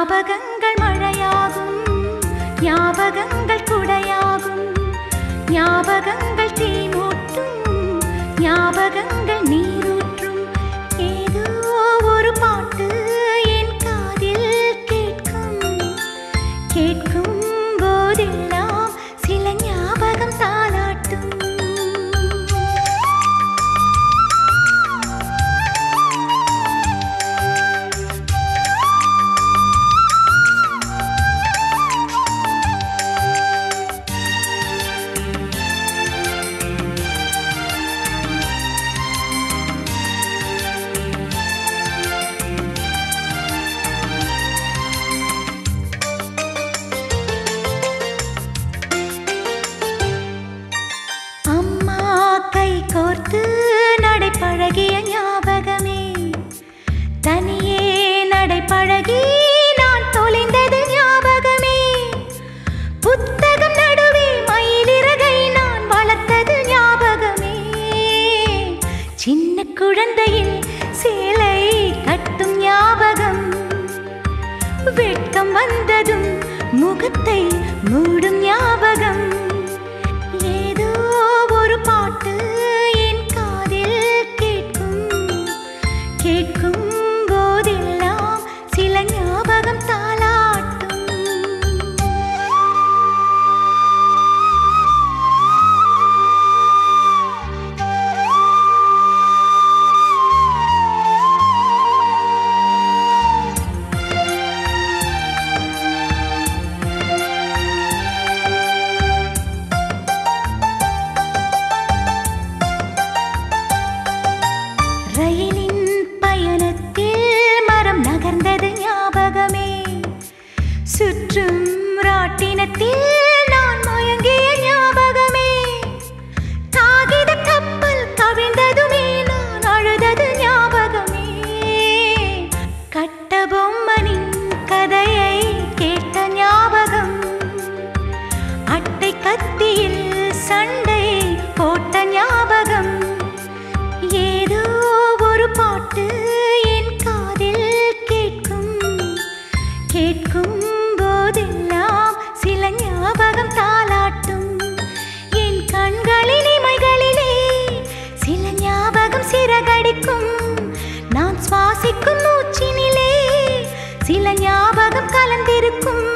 ஞாபகங்கள் மழையாகும் ஞாபகங்கள் குடையாகும் ஞாபகங்கள் தீமூட்டும் ஞாபகங்கள் நீரூற்றும் ஏதோ ஒரு பாட்டு என் காதில் கேட்கும் கேட்கும் போதெல்லாம் சில ஞாபகம் தாளாட்டும் அம்மா கை கோர்த்து நடைப்பழகிய ஞாபகமே தனியே நடைப்பழகி நான் தொலைந்தது ஞாபகமே புத்தகம் நடுவே மயிலிறகை நான் வளர்த்தது ஞாபகமே சின்ன குழந்தையில் சேலை கட்டும் ஞாபகம் வெட்கம் வந்ததும் முகத்தை மூடும் ஞாபகம் ஏதோ ஒரு பாட்டு என் காதில் கேட்கும் கேட்கும் போதெல்லாம் சில ஞாபகம் தாளாட்டும் ரயிலின் பயணத்தில் மரம் நகர்ந்தது ஞாபகமே சுற்றும் ராட்டினத்தில் நான் மயங்கிய ஞாபகமே காகித கப்பல் கவிழ்ந்ததுமே நான் அழுதது ஞாபகமே கட்ட பொம்மனின் கதையை கேட்ட ஞாபகம் அட்டை கத்தியில் சண்டை போட்ட ஞாபகம் ஏதோ ஒரு பாட்டு என் காதில் கேட்கும் கேட்கும் போதெல்லாம் சில ஞாபகம் தாளாட்டும் என் கண்களின் இமைகளிலே சில ஞாபகம் சிறகடிக்கும் நான் சுவாசிக்கும் மூச்சினிலே சில ஞாபகம் கலந்திருக்கும்